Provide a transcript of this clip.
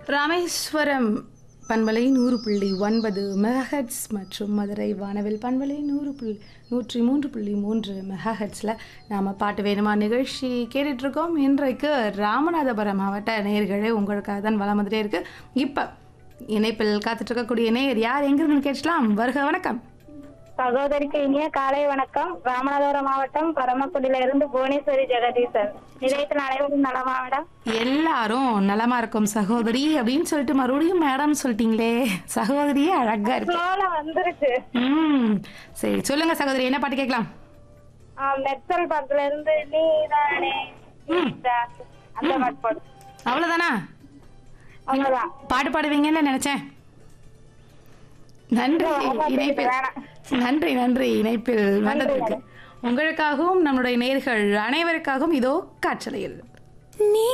ராமேஸ்வரம் பண்பலை நூறு புள்ளி ஒன்பது மெகாஹெட்ஸ் மற்றும் மதுரை வானவில் பண்பலை நூறு புள்ளி நூற்றி மூன்று புள்ளி மூன்று மெகாஹெட்ஸில் நாம் பாட்டு வேணுமா நிகழ்ச்சி கேட்டுட்ருக்கோம் இன்றைக்கு ராமநாதபுரம் மாவட்ட நேயர்களே உங்களுக்காக தான் வளம் வந்துட்டே இருக்கு இப்போ இணைப்பில் காத்துட்ருக்கக்கூடிய நேயர் யார் எங்கிருந்து கேட்கலாம் வருக வணக்கம் சகோதரிக்கு இனிய காலை வணக்கம் ராமநாதபுரம் மாவட்டம் பரமக்குடியில இருந்து புவனேஸ்வரி ஜெகதீசன் நிலையத்தில் அனைவரும் நலமா மேடம் எல்லாரும் நலமா இருக்கும் சகோதரி அப்படின்னு சொல்லிட்டு மறுபடியும் மேடம் சொல்லிட்டீங்களே சகோதரியே அழகா இருக்கு சோளம் வந்துருச்சு ம் சரி சொல்லுங்க சகோதரி என்ன பாட்டு கேட்கலாம் ஆஹ் மெர்சல் படத்துல இருந்து நீதானே நீதான். அந்த பாட்டு பாடு அவ்வளவுதானா அவ்வளவுதான் பாட்டு பாடுவீங்கன்னு நினைச்சேன் நன்றி இணைப்பில் நன்றி நன்றி இணைப்பில் வந்ததற்கு உங்களுக்காகவும் நம்முடைய நேர்கள் அனைவருக்காகவும் இதோ காற்றலையில் நீ